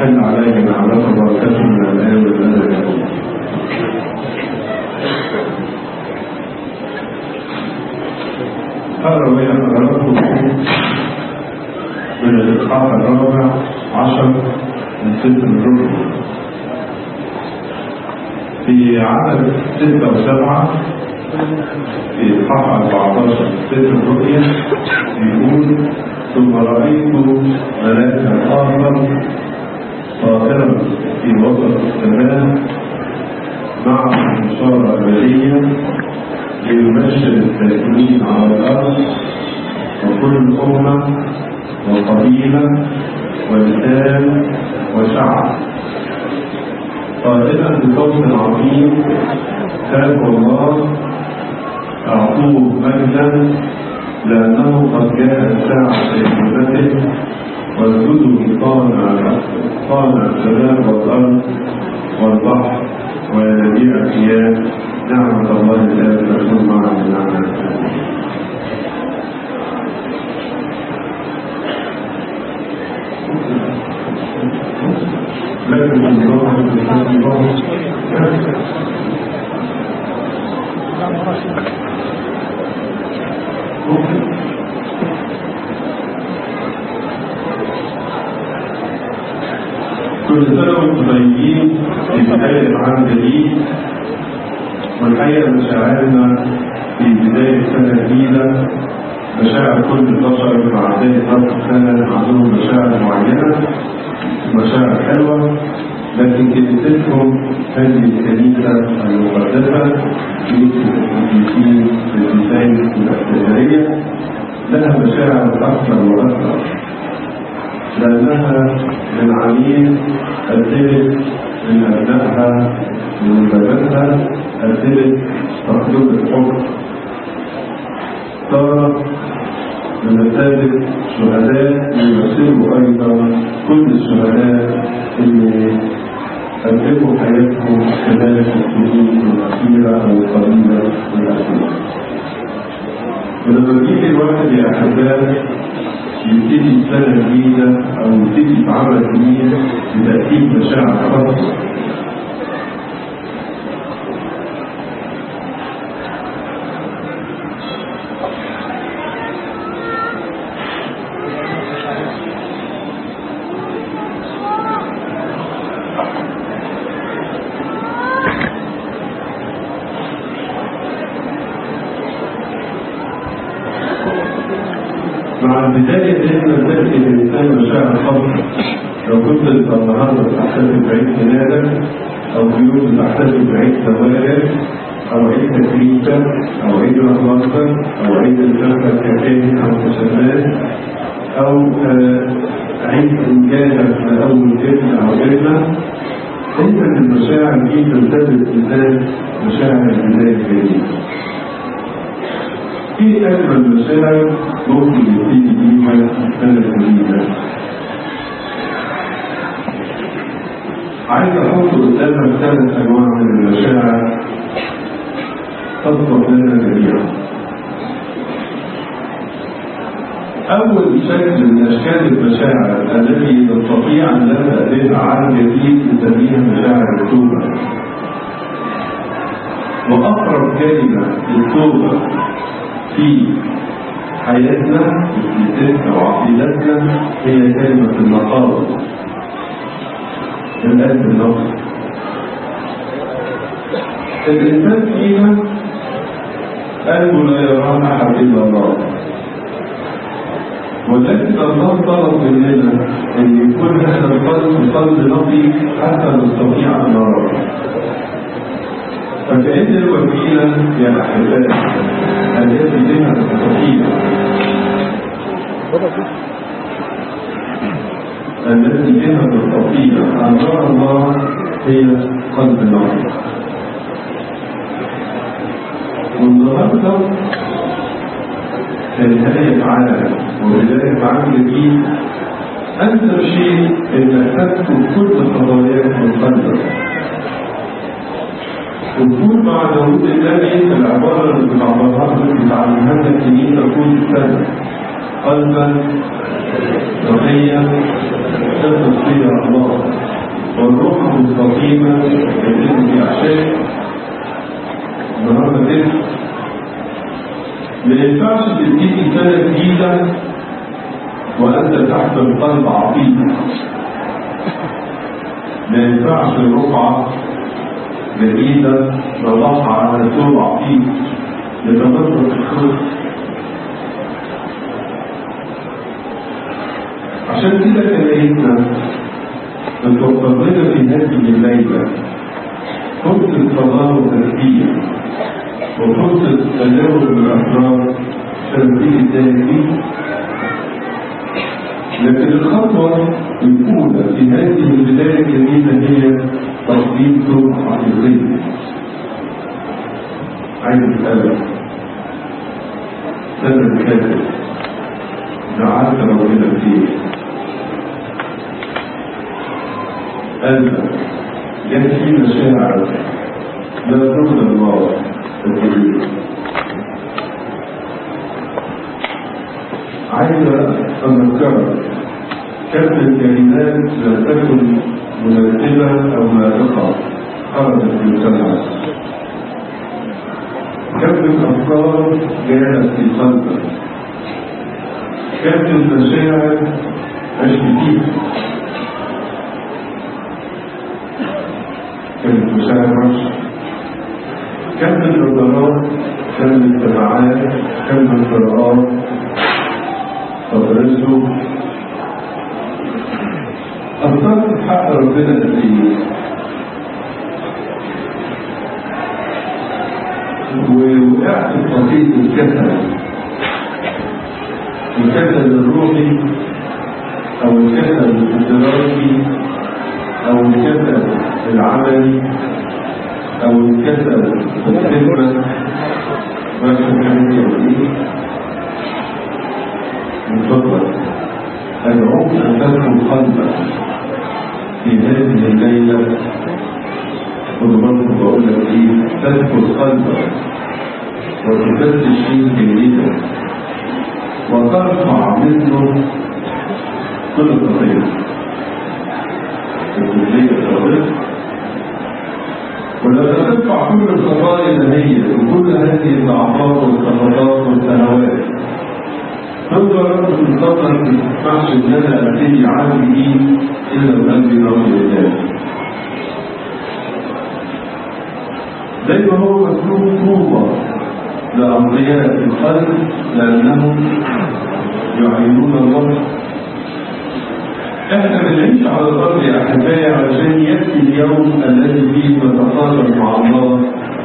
تحل عليه نعمته وبركاته من الآن والأبد آمين. قال ويا حضراتكم من الإصحاح الرابع عشر من سفر الرؤيا في عدد ستة وسبعة في إصحاح 14 سفر الرؤيا بيقول ثم رأيت ملاكا آخر طائرا في وسط السماء معه إشارة أبدية ليبشر الساكنين على الأرض وكل أمة وقبيلة ولسان وشعب قائلا بصوت عظيم خلق الله أعطوه مجدا لأنه قد جاءت ساعة حكمته واسجدوا صانع صانع السماء والأرض والبحر وينابيع الثياب نعمة الله الآن تكون معنا نعمة لكن الله كل سنة وانتم طيبين في بداية عام جديد والحقيقة مشاعرنا في بداية سنة جديدة مشاعر كل البشر مع بداية رأس السنة عندهم مشاعر معينة مشاعر حلوة لكن كنيستهم هذه الكنيسة المقدسة كنيسة القديسين القديسين الأسكندرية لها مشاعر أكثر وأكثر لأنها من عميل أسئلة من أبنائها من بناتها أسئلة تقديم الحكم صارت بمثابة شهداء يمثلوا أيضا كل الشهداء اللي قدموا حياتهم خلال السنين الأخيرة أو القليلة الأخيرة. ولما بيجي الواحد يا أحبائي يبتدي سنة جديدة أو يبتدي في عمل جديد بتأكيد مشاعر خاصة مع البداية لازم نتأكد الإنسان مشاعر خاصة لو كنت النهارده بتحتفل بعيد ميلادك أو في يوم بتحتفل بعيد زواجك أو عيد تكريسك أو عيد رمضانك أو عيد الفرقة ككاهن أو كشمال أو آه، عيد إنجازك لأول ابن أو ابنة أنت المشاعر دي تمتلك إنسان مشاعر البداية الجديدة في أجمل مشاعر ممكن يبتدي بيها السنة الجديدة عايز أحط قدامك ثلاث أنواع من المشاعر تصلح لنا جميعا أول شكل من أشكال المشاعر التي نستطيع أن نبدأ بها عام جديد نسميها مشاعر التوبة وأقرب كلمة للتوبة في حياتنا وفي وعقيدتنا هي كلمة النقاوة القلب النقي الإنسان فينا قلبه لا يراه أحد إلا الله ولكن الله طلب مننا أن يكون هذا القلب قلب نقي حتى نستطيع أن نراه فكأن الوسيلة يا أحبائي التي بها نستطيع التي بها نستطيع أن نرى الله هي قلب نقي والنهارده كنهاية عالم وبداية عام جديد أنسب شيء إنك تكتب كل خطاياك من قلبك وتكون مع داوود النبي العبارة اللي بتعبرها بتعلمها لنا الكنيسة كل سنة قلبا نقيا تثق فيها الله والروح المستقيمة يتم في أعشاء النهارده كده ما ينفعش تبتدي سنة جديدة وأنت تحت القلب عقيم ما ينفعش رقعة جديدة نضعها على ثوب عقيم يتمرد الخلق عشان كده كلمتنا بتوصلنا في هذه الليلة فرصة صلاة وتسبيح وفرصة تجاوز الأسرار تنفيذ التهديد لكن الخطوة الأولى في هذه البداية الجديدة هي تقديم صورة حقيقية عايز أسألك سنة كذا دعاك ربنا فيه أنت جت في مشاعر لا ترضى الله الكبير عايز أذكرك كم الكلمات لا تكن مناسبة أو ناطقة خرجت من سمعك كم الأفكار جاءت في قلبك كم المشاعر عشت فيها كم المشاعر عشت كم النظرات كم الاجتماعات كم القراءات تدرسه أثرت حق ربنا فيه ووقعت في طريق الكسل الكسل الروحي أو الكسل الدراسي أو الكسل العملي أو الكسل في الخدمة من فضلك أدعوك أن تدخل قلبك في هذه الليلة وضمنت بقول لك إيه تدخل قلبك وتفتش فيه جيدا وترفع منه كل خطية الجزئية ولما تدفع كل الخطايا الهية وكل هذه الضعفات والسقطات والسنوات تنظر من فضلك ما تسمعش ان انا ابتدي عامل ايه الا بقلبي نظر الله زي ما هو مسلوب طوبى لأنبياء القلب لأنهم يعينون الله احنا بنعيش على الارض يا احبائي علشان ياتي اليوم الذي فيه نتقارب مع الله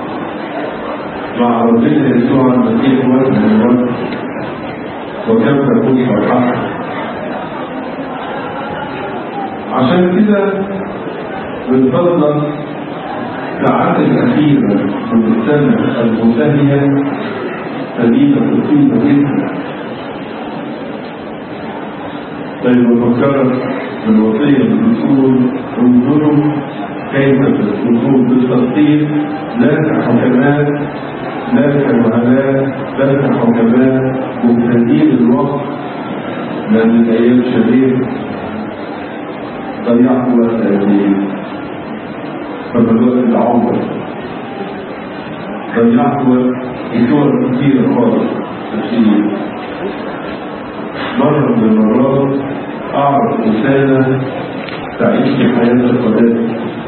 مع ربنا يسوع المسيح وجه الوجه وكم تكون فرحان عشان كده من فضلك ساعات الأخيرة من السنة المنتهية سليمة قيمة جدا طيب فكرت بالوصية بتقول انظروا كيف تكون بالتفصيل لا كحكماء لا كمهلاء لا كحكماء مبتدئين الوقت لأن الأيام شديد ضيعت وقت قليل فبدأت العمر ضيعت وقت بصور كثيرة خالص تفسير مرة من المرات أعرف إنسانة تعيش في حياة القداسة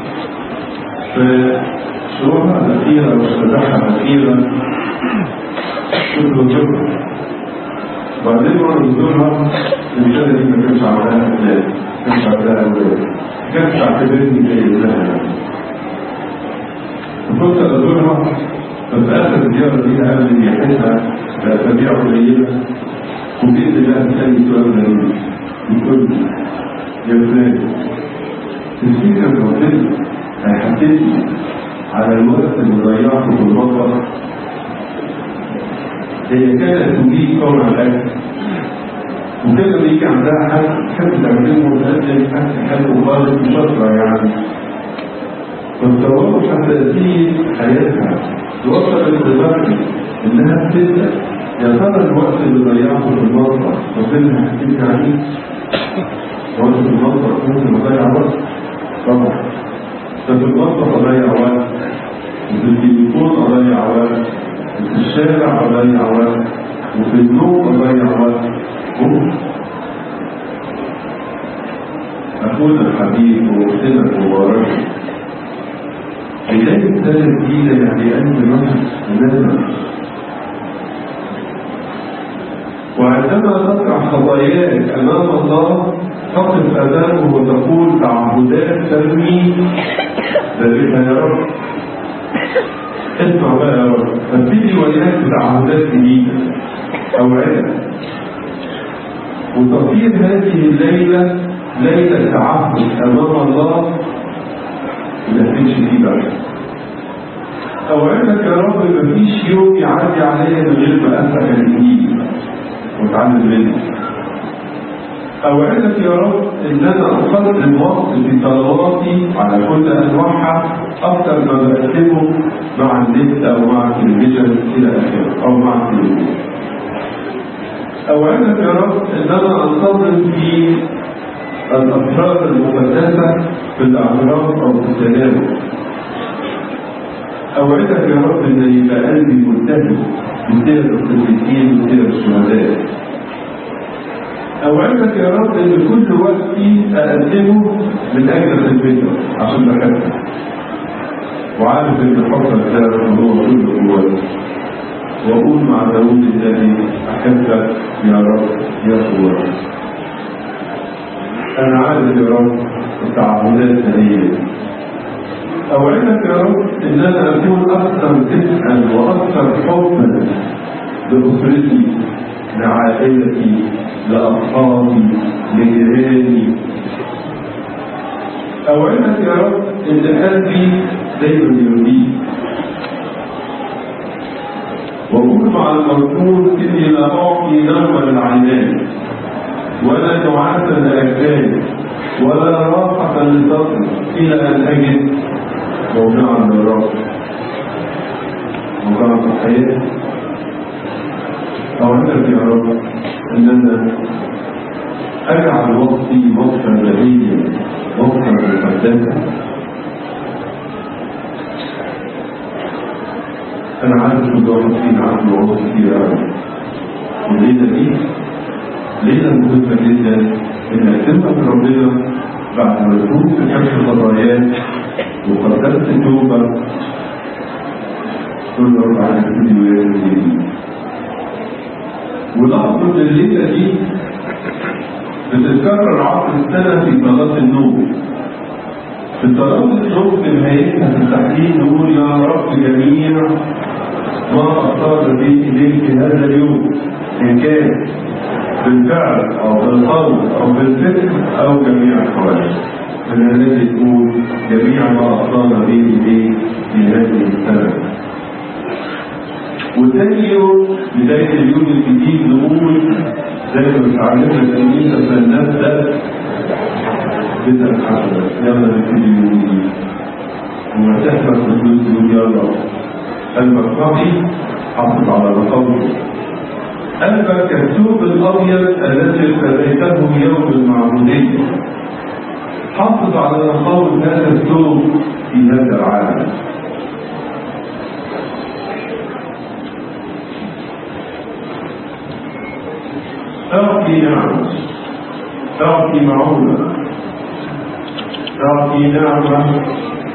فشروعها الأخيرة وشفتها الأخيرة كنت بزورها وبعدين وأنا بزورها الإنسانة دي ما كانش عملها أولاد ما كانش عملها أولاد ما كانش تعتبرني زي ابنها فكنت أزورها ففي آخر الزيارة دي قبل ما يحسها بأسابيع قليلة وجئت لها تسألني سؤال غريب يقول لي يا فلان تفتكر ربنا هيحاسبني على الوقت اللي ضيعته في المطبخ هي كانت تجيب كون الأكل وكده بيجي عندها حد تحب تقدمه وتقدم أكل حلو خالص وشاطرة يعني فتصوروا حتى تأتي حياتها وصلت لدرجة إنها بتسأل يا ترى الوقت اللي ضيعته في المطبخ ربنا هيحكيك عليه وقت في المطبخ ممكن اضيع وقت طبعا ففي المطبخ أضيع وقت وفي التليفون أضيع وقت وفي الشارع أضيع وقت وفي النوم أضيع وقت ممكن أخونا الحبيب وأختنا المباركة بداية سنة جديدة يعني أنت نفس نزل وعندما تقع خطاياك أمام الله تقف أمامه وتقول تعبدات ترمي ذلك يا رب اسمع بقى يا رب فابتدي وياك بتعبدات جديدة أوعدك وتصير هذه الليلة ليلة تعبد أمام الله ما تمشي فيه بقى أوعدك يا رب مفيش يوم يعدي عليا من غير ما أفتح الإنجيل وأتعلم منه أوعدك يا رب إن أنا أقدم وقت في صلواتي على كل أنواعها أكثر ما بقدمه مع النت أو مع التلفزيون إلى آخره أو مع التلفزيون. أوعدك يا رب إن أنا أنتظم في الأسرار المقدسة في الأعراف أو في التناول. أوعدك يا رب إن يبقى قلبي ملتهب بسير القديسين وسير الشهداء. أوعدك يا رب إن كل وقتي أقدمه من أجل خدمتك عشان بحبك. وعارف إن حبك ده هو كل قوتي. وأقول مع داود الذي أحبك يا رب يا قوتي. أنا عارف يا رب التعاملات هذه أوعدك يا رب إن أنا أكون أكثر دفئا وأكثر حبا لأسرتي لعائلتي لأصحابي لجيراني أوعدك يا رب إن قلبي دايما يرضيك وأقول مع المذكور إني لا أعطي نوما للعينين ولا نعاسا لأجسادي ولا راحة لصدري إلى أن أجد موضعا للرب موضعا في الحياة أوعدك يا رب أن أنا أجعل وقتي وقتا بهيا وقتا مقدسا أنا عارف إن الضغطين عنده وقت كتير أوي الليلة دي ليلة مهمة جدا إنك تبقى في ربنا بعد ما تكون في كشف الخطايات وقدرت توبة تقول له رب على كل ويا ولاحظوا إن الليلة دي بتتكرر عقد السنة في صلاة النوم في صلاة النوم في نهايتها في التحليل نقول يا رب جميع ما أصاب به إليك في هذا اليوم إن كان بالفعل أو بالقول أو بالفكر أو جميع الحوادث من الذي يقول جميع ما أصاب به إليك في هذه السنة وثاني يوم بداية اليوم الجديد نقول زي ما بتعلمنا الكنيسة فلنبدأ بدء الحفلة يلا نبتدي اليوم الجديد وما تحفظ الفلوس تقول يلا قلبك صافي حافظ على القول قلبك كالثوب الأبيض الذي ارتديته يوم المعمودية حافظ على نقاوة هذا الثوب في هذا العالم أعطي نعمة أعطي معونة أعطي نعمة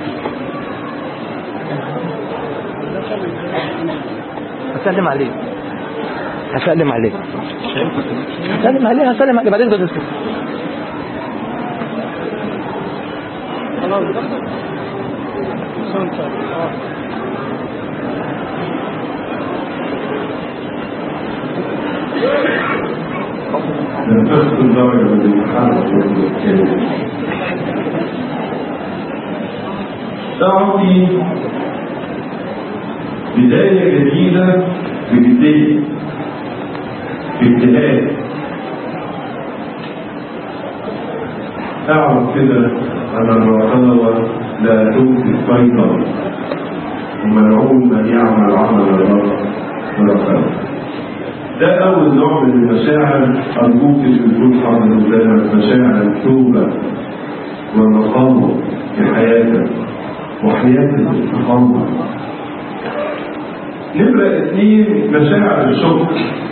هسلم عليك هسلم عليك هسلم عليك هسلم عليك بعدين تدرس نفس الدرجة من الامتحان تعطي بداية جديدة بجدية باجتهاد اعرف كده أن الرخاوة لا تؤتي السيطرة وملعون من يعمل عمل الله برخاوة ده أول نوع من المشاعر أرجوك تكون حاضر قدامك مشاعر التوبة والنقاوة في حياتك وحياة الاستقامة نمرة اثنين مشاعر الشكر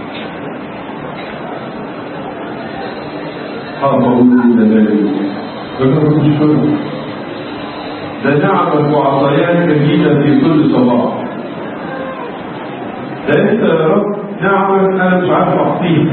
أقول لذلك ذكرت الشكر ده نعمة وعطايات جديدة في كل صباح ده انت يا رب نعمة انا مش عارف اعطيها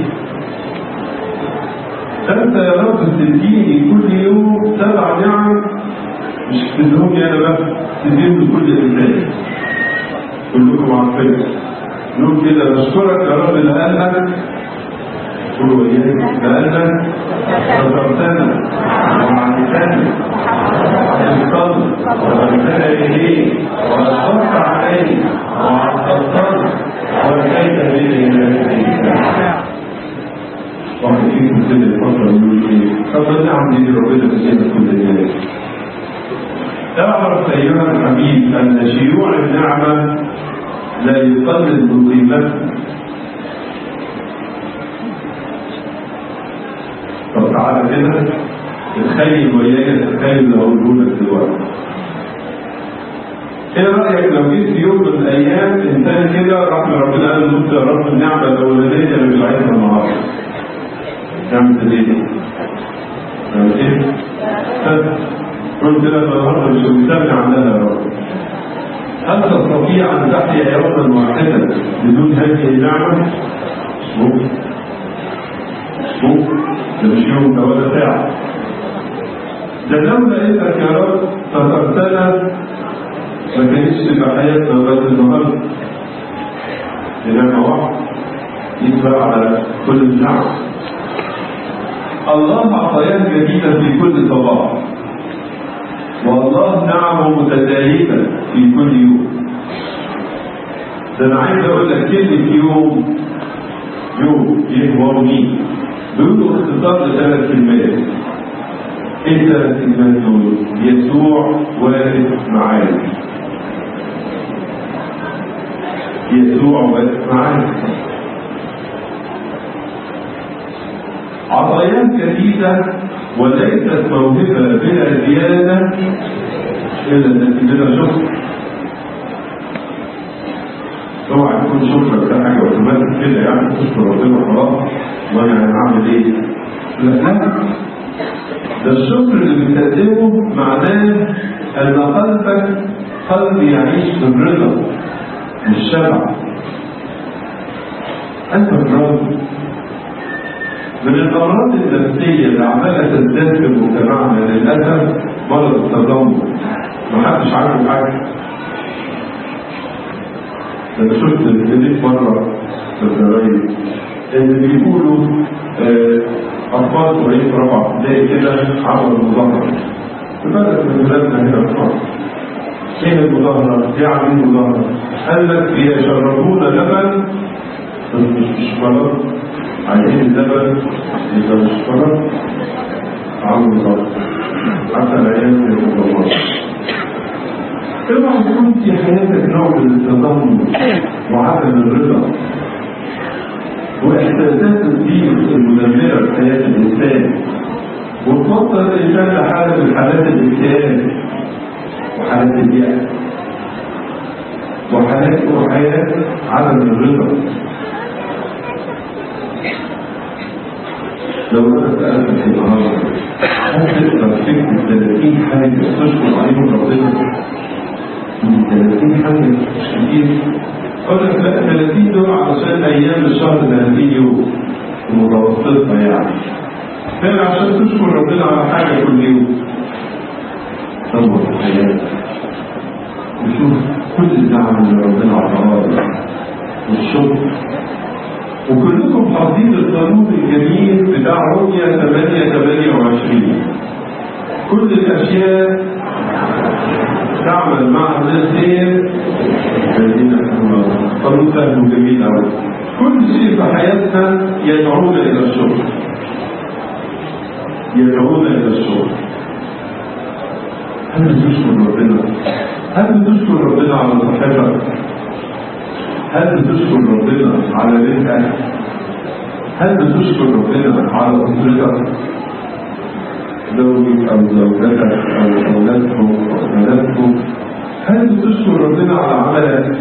انت يا رب تديني كل يوم سبع نعم مش تديهم لي انا بس تديهم لكل انسان كلكم عارفين نقول كده نشكرك يا رب لانك قولوا اياك لانك سترتنا وعدتنا وحفظتنا وغفرتنا اليه واشفقت علي وعطلتنا واتيت بي الى واحد فيكم كده الفترة يقول ايه؟ طب نعم دي ربنا بسيطة كل الناس. اعرف ايها الحبيب ان شيوع النعمة لا يقلل من قيمتها. طب تعالى كده تخيل وياك تخيل اللي هقوله لك دلوقتي. ايه رايك لو جيت في يوم من الايام انسان كده راح لربنا قال له انت يا رب النعمه الاولانيه اللي مش عايزها النهارده. تعمل ايه؟ تعمل ايه؟ قلت لك النهارده مش مستمتع عنها يا رب. هل تستطيع ان تحيا يوما واحدا بدون هذه النعمه؟ ممكن. ممكن. ده مش يوم ده ولا ساعه. ده لولا انك يا رب سترتنا ما كانتش تبقى حياتنا لغايه النهارده. لنعمه واحده يتبع على كل النعم. الله عطايات جديدة في كل صباح والله نعمه متزايدة في كل يوم ده أنا عايز أقول لك كلمة يوم يوم يهورني بيقولوا اختصار لثلاث كلمات ايه الثلاث كلمات دول؟ يسوع واقف معاك يسوع واقف معاك عطايات جديدة وليست موهبة بلا زيادة إلا التي بلا شكر اوعى تكون شكرك ده حاجة اوتوماتيك كده يعني تشكر ربنا خلاص وانا هعمل ايه؟ لا لا ده الشكر اللي بتقدمه معناه ان قلبك قلب يعيش في الرضا والشبع انت الراضي من الامراض النفسيه اللي عماله تزداد في مجتمعنا للاسف مرض التذمر محدش عارف حاجه انا شفت الفيديو مره في الجرايد ان بيقولوا آه، اطفال صغيرين في رابعه ابتدائي كده عملوا مظاهره في بلد من بلادنا هنا في مصر ايه المظاهره؟ ليه عاملين مظاهره؟ قال لك يشربون لبن بس مش شوكولاته عايزين اللبن يبقى مش شوكولاته عامل مظاهره حتى الايام المظاهره اوعى يكون في حياتك نوع من التضامن وعدم الرضا واحساسات الدين المدمره في حياه الانسان وتوصل الانسان لحاله من حالات الاكتئاب وحالات اليأس وحالات وحياه عدم الرضا لو انا سالتك النهارده هل تقدر تكتب 30 حاجه تشكر عليهم ربنا؟ من 30 حاجه مش كتير اقول لك لا 30 دول علشان ايام الشهر 30 يوم متوسطه يعني فعلا عشان تشكر ربنا على حاجه كل يوم دور في حياتك وشوف كل الدعم اللي ربنا عطاها لك والشكر وكلكم حافظين القانون الجميل بتاع رؤية 8 28 كل الأشياء تعمل مع الخير الذين آمنوا قانون سهل وجميل أوي كل شيء في حياتنا يدعونا إلى الشكر يدعونا إلى الشكر هل بتشكر ربنا؟ هل بتشكر ربنا على صحتك؟ هل بتشكر ربنا على رزقك؟ هل بتشكر ربنا على أسرتك؟ زوجك أو زوجتك أو أولادكم أو بناتكم هل بتشكر ربنا على عملك؟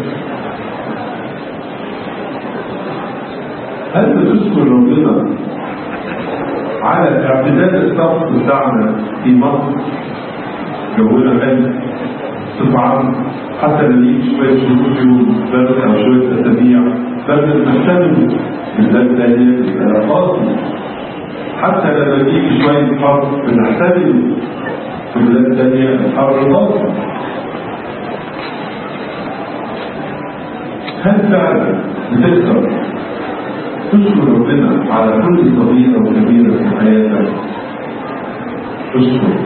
هل بتشكر ربنا على اعتداد الطقس بتاعنا في مصر؟ جونا غالي صفة حتى لما يجي شوية شهور يوم برد أو شوية أسابيع برد محتمل بالذات تانية بيبقى فاضي حتى لما يجي شوية حر بنحتمل في بلاد تانية الحر فاضي هل فعلا بتقدر تشكر ربنا على كل صغيرة وكبيرة في حياتك؟ اشكر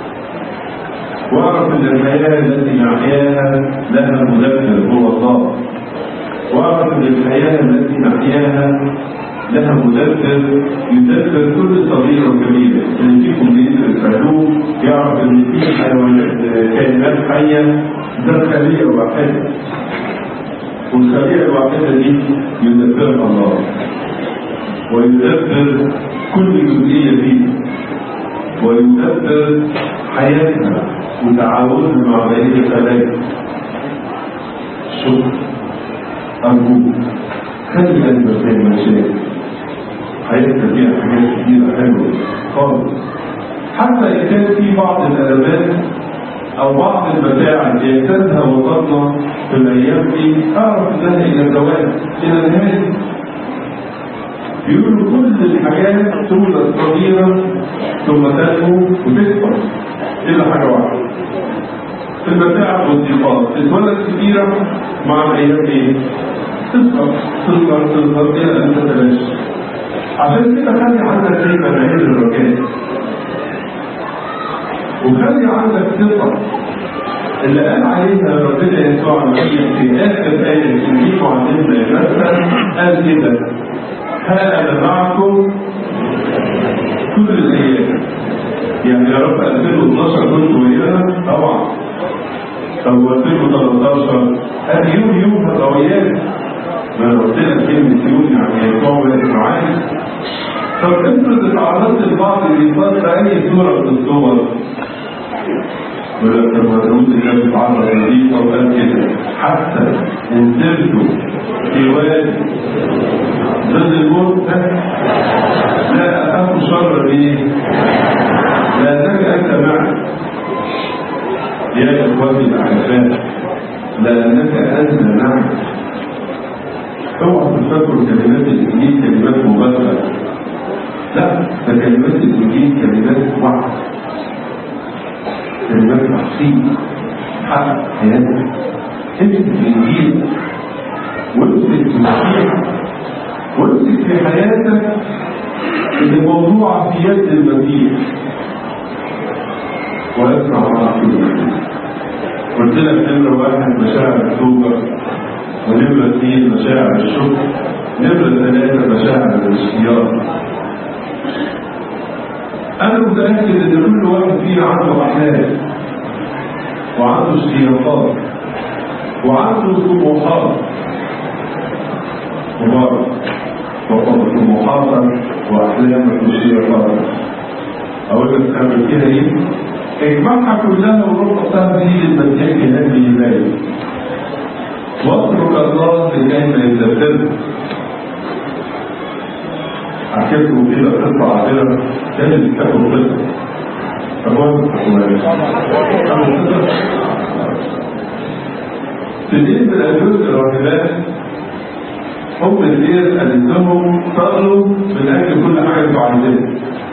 واعرف ان الحياه التي نحياها لها مدبر هو الله واعرف ان الحياه التي نحياها لها مدبر يدبر كل صغيره وكبيره اللي فيكم بيدرس علوم يعرف ان في حيوانات كائنات حيه ذات خليه واحده والخليه الواحده دي يدبرها الله ويدبر كل جزئيه فيها ويدبر حياتها وتعاونها مع بقية الخلايا شكر أرجوك خلي قلبك زي ما شاء حياتنا فيها حاجات كتيرة حلوة خالص حتى إن كان في بعض الألمات أو بعض المتاعب يجتازها وطننا في الأيام دي أعرف إنها إلى الزواج إلى النهاية يقولوا كل الحاجات تولد صغيرة ثم تنمو وتكبر إلا حاجة واحدة في المتاعب والضيقات تتولد كبيرة مع الأيام إيه؟ تصغر تصغر تصغر إلى أن تتلاشى عشان كده خلي عندك دايما عين الرجاء وخلي عندك ثقة اللي قال عليها ربنا يسوع المسيح في آخر آية في إنجيل معلمنا مثلا قال كده ها أنا معكم كل الأيام يعني يا رب 2012 كنت ويانا طبعا طب 2013 ادي يوم يوم هبقى وياك ما أنا قلت لك كلمة يوم يعني يسوع واقف معاك طب افرض اتعرضت لبعض الإنسان بأي صورة من الصور ولكن المدروس اللي بيتعرض لدي وقال كده حتى ان سرتوا في وادي ضد الموت لا اخاف شر ايه؟ لانك انت معي يا اخوتي الاحباء لانك انت معي اوعى تفكروا كلمات الانجيل كلمات مبالغه لا ده كلمات الانجيل كلمات وعد كلمات تحصيل حق حياتك امسك الانجيل وامسك المسيح وامسك في حياتك اللي موضوع في يد المسيح واسمع معك قلت لك نمرة واحد مشاعر التوبة ونمرة اثنين مشاعر الشكر نمرة ثلاثة مشاعر الاشتياق أنا متأكد إن كل واحد فينا عنده أحلام وعنده اشتياقات وعنده طموحات مبارك وقد طموحاتك وأحلامك واشتياقاتك أقول لك تعمل كده إيه؟ اجمعها كلها وروح حطها في المسيح في هذه الآية واترك الله لكي ما يدبرك حكيت له كده قصه عابره كان اللي كتبوا قصه في دين من الجزء الراهبات هم الليل قالت لهم صلوا من اجل كل حاجه انتوا عايزينها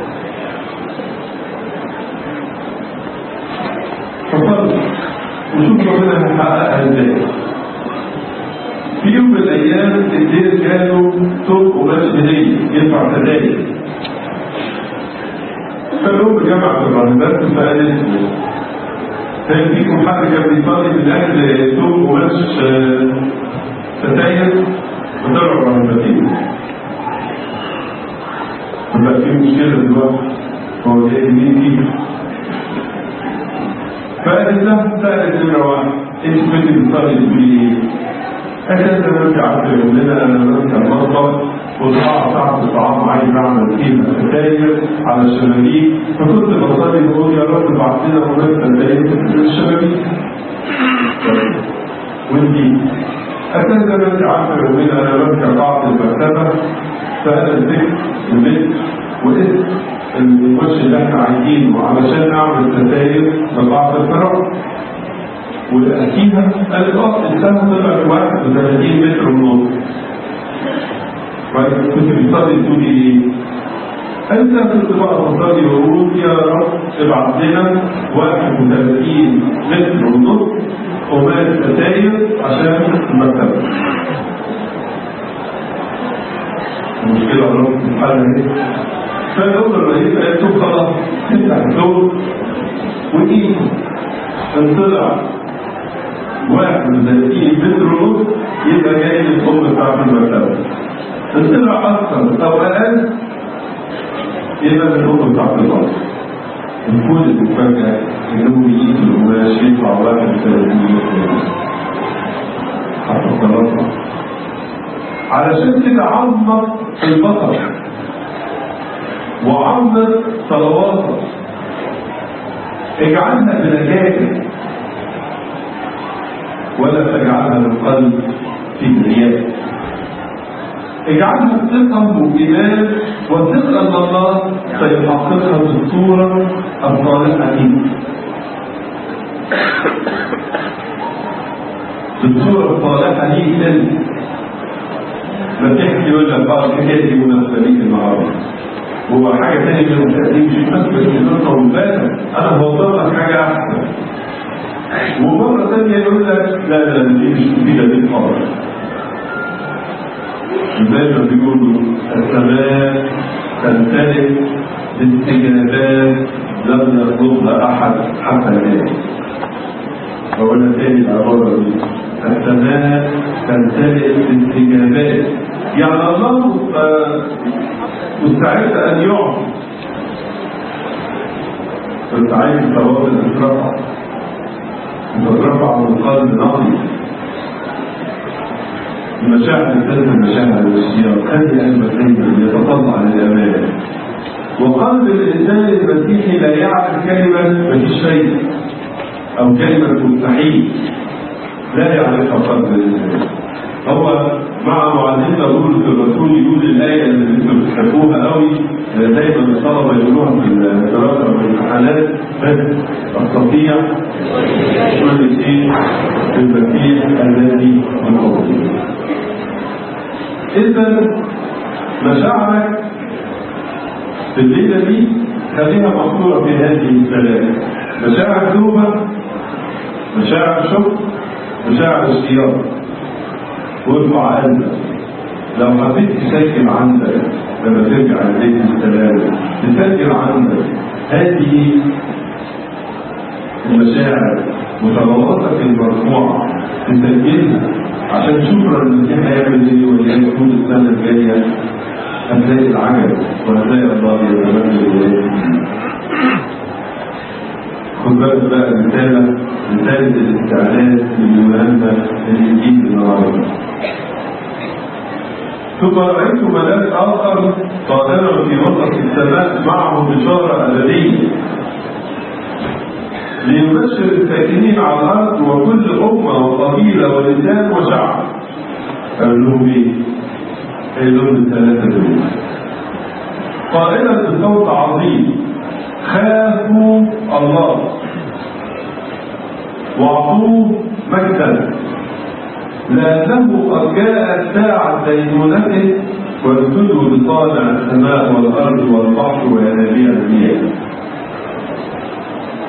فصلوا وشوفوا ربنا هيحققها ازاي في يوم من الايام الدير كانوا طرق وبس هديه يدفع سدايق فالام جمعت الراهبات فقالت هل فيكم حد كان بيصلي من اجل طرق وبس ستاير وطلعوا الراهبتين فبقى في مشكله دلوقتي هو جاي مين فيه فقالت له سالت نمره واحد انت كنت بتصلي تقولي ايه؟ أكاد نرجع في يومنا أنا نرجع المطبخ والقاعة بتاعت الطعام عايز أعمل فيها ستاير على الشبابيك فكنت بصلي بقول يا رب ابعت لنا هناك ستاير في الشبابيك ودي أكاد كانت عارفة يومين أنا بركع قاعة المكتبة فأنا مسكت البيت وقفت الوش اللي احنا عايزينه علشان أعمل ستاير لقاعة الفراغ ولقيتها قالت اه السهم طلع ب 31 متر ونص كنت بتصلي تقولي ايه؟ انت كنت بقى تصلي وقول يا رب ابعت لنا 31 متر ونص قماش ستاير عشان المكتبه المشكلة رب الحالة ايه؟ فالأول الرئيس قالت له خلاص افتح الدور وإيه؟ انطلع واحد وثلاثين متر ونص يبقى جاي للأم بتاعت المكتبة طلع أكثر أو أقل يبقى من الأم بتاعت الأرض الكل المفاجأة إنه يجيب القماش يطلع واحد وثلاثين متر حتى خلاص علشان كده عظمت البصر وعظمت صلواتك اجعلها بنجاتك ولا تجعلها بالقلب في الرياء اجعلها ثقة وإيمان وثقة أن الله سيحققها بالصورة الصالحة ليك بالصورة الصالحة ليك أنت ما تحكي يقول لك اه الحكاية دي مناسبة ليك النهارده هو حاجة تانية من التقديم مش مناسبة ليك النهارده أنا بوصل لك حاجة أحسن ومرة ثانية يقول لك لا لا دي مش مفيدة دي خالص زي ما بيقولوا السماء تمتلئ باستجابات لم يطلبها أحد حتى الآن بقولها تاني العبارة دي السماء تمتلئ باستجابات يعني الله مستعد أن يعطي كنت عايز ثواب الإسراء وترفع من القلب نقي المشاعر الثالثة المشاعر والاشتياق خلي قلبك دايما يتطلع للأمان وقلب الإنسان المسيحي لا يعرف كلمة مفيش شيء أو كلمة مستحيل لا يعرفها قلب الإنسان هو مع معلمنا بولس الرسول يقول الآية اللي انتم بتحبوها قوي دايما الطلبة يقولوها في الدراسة والامتحانات بس أستطيع كل شيء في المسيح الذي يقوم إذا مشاعرك في الليلة دي خليها محصورة في هذه الثلاثة مشاعر توبة مشاعر شكر مشاعر اشتياق وارفع قلبك لو حبيت تسجل عندك لما ترجع البيت السلام تسجل عندك هذه المشاعر وطلباتك المرفوعة تسجلها عشان شكرا المسيح هيعمل ايه ويلاقي طول السنة الجاية هتلاقي العجب وهتلاقي الله يتمثل اليه خد بالك بقى رسالة رسالة الاستعداد للمهمة الإنجيل النهارده ثم رأيت ملاك آخر قادرا في وسط السماء معه بشارة أبدية ليبشر الساكنين على الأرض وكل أمة وقبيلة ولسان وشعب قال لهم إيه؟ قال لهم الثلاثة دول قائلا بصوت عظيم خافوا الله واعطوه مجدا لأنه قد جاءت ساعة دينونته واسجدوا لصانع السماء والأرض والبحر وينابيع المياه